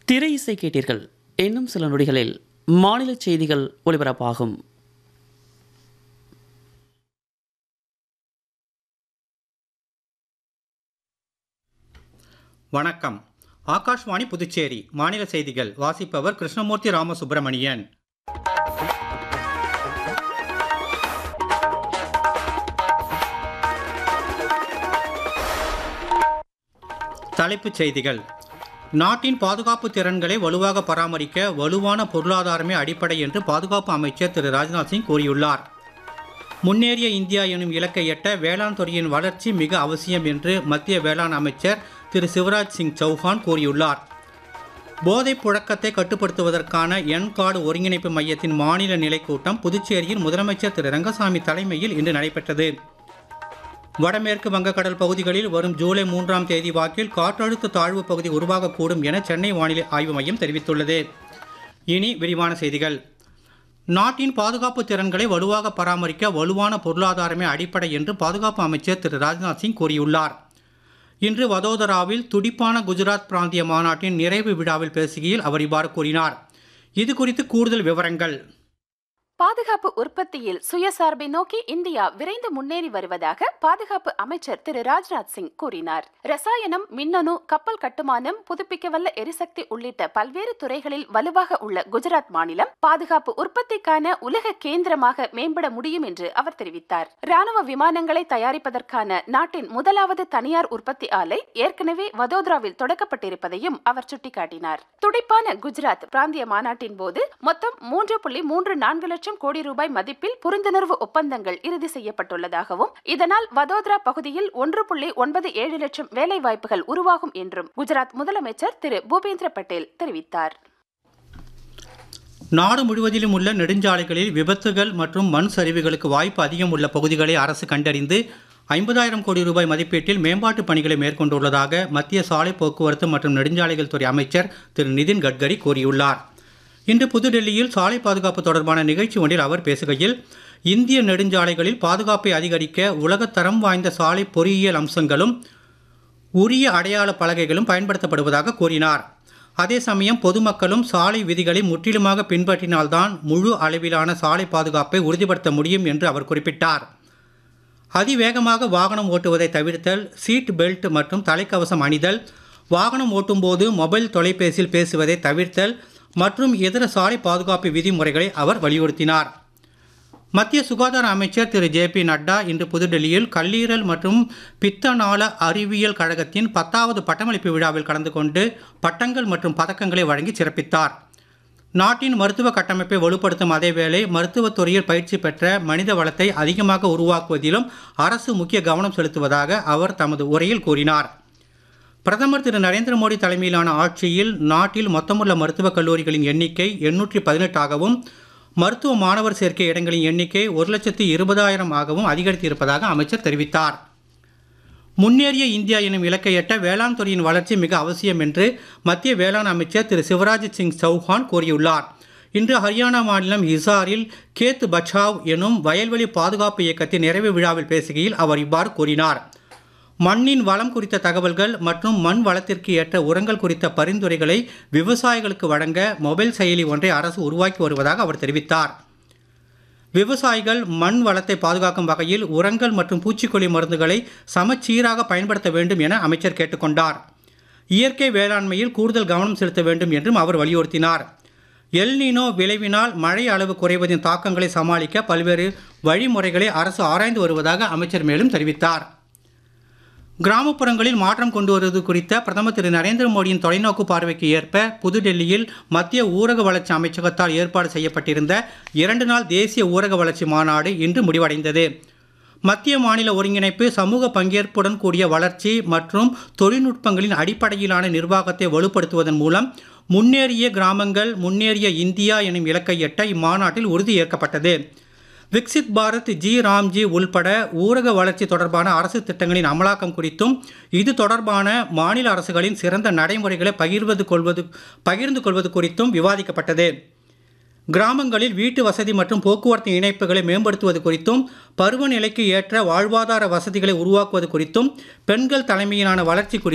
திரை இசை கேட்டீர்கள் இன்னும் சில நொடிகளில் மாநில செய்திகள் ஒலிபரப்பாகும் வணக்கம் ஆகாஷ்வாணி புதுச்சேரி மாநில செய்திகள் வாசிப்பவர் கிருஷ்ணமூர்த்தி ராமசுப்பிரமணியன் தலைப்புச் செய்திகள் நாட்டின் பாதுகாப்பு திறன்களை வலுவாக பராமரிக்க வலுவான பொருளாதாரமே அடிப்படை என்று பாதுகாப்பு அமைச்சர் திரு ராஜ்நாத் சிங் கூறியுள்ளார் முன்னேறிய இந்தியா எனும் இலக்கை எட்ட வேளாண் துறையின் வளர்ச்சி மிக அவசியம் என்று மத்திய வேளாண் அமைச்சர் திரு சிவராஜ் சிங் சௌஹான் கூறியுள்ளார் போதைப் புழக்கத்தை கட்டுப்படுத்துவதற்கான என்கார்டு ஒருங்கிணைப்பு மையத்தின் மாநில நிலைக் கூட்டம் புதுச்சேரியில் முதலமைச்சர் திரு ரங்கசாமி தலைமையில் இன்று நடைபெற்றது வடமேற்கு வங்கக்கடல் பகுதிகளில் வரும் ஜூலை மூன்றாம் தேதி வாக்கில் காற்றழுத்த தாழ்வு பகுதி உருவாகக்கூடும் என சென்னை வானிலை ஆய்வு மையம் தெரிவித்துள்ளது இனி விரிவான செய்திகள் நாட்டின் பாதுகாப்பு திறன்களை வலுவாக பராமரிக்க வலுவான பொருளாதாரமே அடிப்படை என்று பாதுகாப்பு அமைச்சர் திரு ராஜ்நாத் சிங் கூறியுள்ளார் இன்று வதோதராவில் துடிப்பான குஜராத் பிராந்திய மாநாட்டின் நிறைவு விழாவில் பேசுகையில் அவர் இவ்வாறு கூறினார் இது குறித்து கூடுதல் விவரங்கள் பாதுகாப்பு உற்பத்தியில் சுயசார்பை நோக்கி இந்தியா விரைந்து முன்னேறி வருவதாக பாதுகாப்பு அமைச்சர் திரு ராஜ்நாத் சிங் கூறினார் ரசாயனம் மின்னணு கப்பல் கட்டுமானம் புதுப்பிக்கவல்ல எரிசக்தி உள்ளிட்ட பல்வேறு துறைகளில் வலுவாக உள்ள குஜராத் மாநிலம் பாதுகாப்பு உற்பத்திக்கான உலக கேந்திரமாக மேம்பட முடியும் என்று அவர் தெரிவித்தார் ராணுவ விமானங்களை தயாரிப்பதற்கான நாட்டின் முதலாவது தனியார் உற்பத்தி ஆலை ஏற்கனவே வதோதராவில் தொடக்கப்பட்டிருப்பதையும் அவர் சுட்டிக்காட்டினார் துடிப்பான குஜராத் பிராந்திய மாநாட்டின் போது மொத்தம் மூன்று புள்ளி மூன்று நான்கு லட்சம் லட்சம் கோடி ரூபாய் மதிப்பில் புரிந்துணர்வு ஒப்பந்தங்கள் இறுதி செய்யப்பட்டுள்ளதாகவும் இதனால் வதோதரா பகுதியில் ஒன்று புள்ளி ஒன்பது ஏழு லட்சம் வேலை வாய்ப்புகள் உருவாகும் என்றும் குஜராத் முதலமைச்சர் திரு பூபேந்திர பட்டேல் தெரிவித்தார் நாடு முழுவதிலும் உள்ள நெடுஞ்சாலைகளில் விபத்துகள் மற்றும் மண் சரிவுகளுக்கு வாய்ப்பு அதிகம் உள்ள பகுதிகளை அரசு கண்டறிந்து ஐம்பதாயிரம் கோடி ரூபாய் மதிப்பீட்டில் மேம்பாட்டு பணிகளை மேற்கொண்டுள்ளதாக மத்திய சாலை போக்குவரத்து மற்றும் நெடுஞ்சாலைகள் துறை அமைச்சர் திரு நிதின் கட்கரி கூறியுள்ளார் இன்று புதுடெல்லியில் சாலை பாதுகாப்பு தொடர்பான நிகழ்ச்சி ஒன்றில் அவர் பேசுகையில் இந்திய நெடுஞ்சாலைகளில் பாதுகாப்பை அதிகரிக்க உலகத்தரம் வாய்ந்த சாலை பொறியியல் அம்சங்களும் உரிய அடையாள பலகைகளும் பயன்படுத்தப்படுவதாக கூறினார் அதே சமயம் பொதுமக்களும் சாலை விதிகளை முற்றிலுமாக பின்பற்றினால்தான் முழு அளவிலான சாலை பாதுகாப்பை உறுதிப்படுத்த முடியும் என்று அவர் குறிப்பிட்டார் அதிவேகமாக வாகனம் ஓட்டுவதை தவிர்த்தல் சீட் பெல்ட் மற்றும் தலைக்கவசம் அணிதல் வாகனம் ஓட்டும்போது மொபைல் தொலைபேசியில் பேசுவதை தவிர்த்தல் மற்றும் இதர சாலை பாதுகாப்பு விதிமுறைகளை அவர் வலியுறுத்தினார் மத்திய சுகாதார அமைச்சர் திரு ஜே பி நட்டா இன்று புதுடெல்லியில் கல்லீரல் மற்றும் பித்தநாள அறிவியல் கழகத்தின் பத்தாவது பட்டமளிப்பு விழாவில் கலந்து கொண்டு பட்டங்கள் மற்றும் பதக்கங்களை வழங்கி சிறப்பித்தார் நாட்டின் மருத்துவ கட்டமைப்பை வலுப்படுத்தும் அதேவேளை மருத்துவத் துறையில் பயிற்சி பெற்ற மனித வளத்தை அதிகமாக உருவாக்குவதிலும் அரசு முக்கிய கவனம் செலுத்துவதாக அவர் தமது உரையில் கூறினார் பிரதமர் திரு நரேந்திர மோடி தலைமையிலான ஆட்சியில் நாட்டில் மொத்தமுள்ள மருத்துவக் கல்லூரிகளின் எண்ணிக்கை எண்ணூற்றி பதினெட்டாகவும் மருத்துவ மாணவர் சேர்க்கை இடங்களின் எண்ணிக்கை ஒரு லட்சத்து இருபதாயிரம் ஆகவும் அதிகரித்திருப்பதாக அமைச்சர் தெரிவித்தார் முன்னேறிய இந்தியா எனும் இலக்கை எட்ட வேளாண் துறையின் வளர்ச்சி மிக அவசியம் என்று மத்திய வேளாண் அமைச்சர் திரு சிவராஜ் சிங் சௌஹான் கூறியுள்ளார் இன்று ஹரியானா மாநிலம் ஹிசாரில் கேத் பச்சாவ் எனும் வயல்வெளி பாதுகாப்பு இயக்கத்தின் நிறைவு விழாவில் பேசுகையில் அவர் இவ்வாறு கூறினார் மண்ணின் வளம் குறித்த தகவல்கள் மற்றும் மண் வளத்திற்கு ஏற்ற உரங்கள் குறித்த பரிந்துரைகளை விவசாயிகளுக்கு வழங்க மொபைல் செயலி ஒன்றை அரசு உருவாக்கி வருவதாக அவர் தெரிவித்தார் விவசாயிகள் மண் வளத்தை பாதுகாக்கும் வகையில் உரங்கள் மற்றும் பூச்சிக்கொல்லி மருந்துகளை சமச்சீராக பயன்படுத்த வேண்டும் என அமைச்சர் கேட்டுக்கொண்டார் இயற்கை வேளாண்மையில் கூடுதல் கவனம் செலுத்த வேண்டும் என்றும் அவர் வலியுறுத்தினார் எல்னினோ விளைவினால் மழை அளவு குறைவதின் தாக்கங்களை சமாளிக்க பல்வேறு வழிமுறைகளை அரசு ஆராய்ந்து வருவதாக அமைச்சர் மேலும் தெரிவித்தார் கிராமப்புறங்களில் மாற்றம் கொண்டு வருவது குறித்த பிரதமர் திரு நரேந்திர மோடியின் தொலைநோக்கு பார்வைக்கு ஏற்ப புதுடெல்லியில் மத்திய ஊரக வளர்ச்சி அமைச்சகத்தால் ஏற்பாடு செய்யப்பட்டிருந்த இரண்டு நாள் தேசிய ஊரக வளர்ச்சி மாநாடு இன்று முடிவடைந்தது மத்திய மாநில ஒருங்கிணைப்பு சமூக பங்கேற்புடன் கூடிய வளர்ச்சி மற்றும் தொழில்நுட்பங்களின் அடிப்படையிலான நிர்வாகத்தை வலுப்படுத்துவதன் மூலம் முன்னேறிய கிராமங்கள் முன்னேறிய இந்தியா எனும் இலக்கை எட்ட இம்மாநாட்டில் உறுதி ஏற்கப்பட்டது விக்சித் பாரத் ஜி ராம்ஜி உள்பட ஊரக வளர்ச்சி தொடர்பான அரசு திட்டங்களின் அமலாக்கம் குறித்தும் இது தொடர்பான மாநில அரசுகளின் சிறந்த நடைமுறைகளை பகிர்வது கொள்வது பகிர்ந்து கொள்வது குறித்தும் விவாதிக்கப்பட்டது கிராமங்களில் வீட்டு வசதி மற்றும் போக்குவரத்து இணைப்புகளை மேம்படுத்துவது குறித்தும் பருவநிலைக்கு ஏற்ற வாழ்வாதார வசதிகளை உருவாக்குவது குறித்தும் பெண்கள் தலைமையிலான வளர்ச்சி குறித்தும்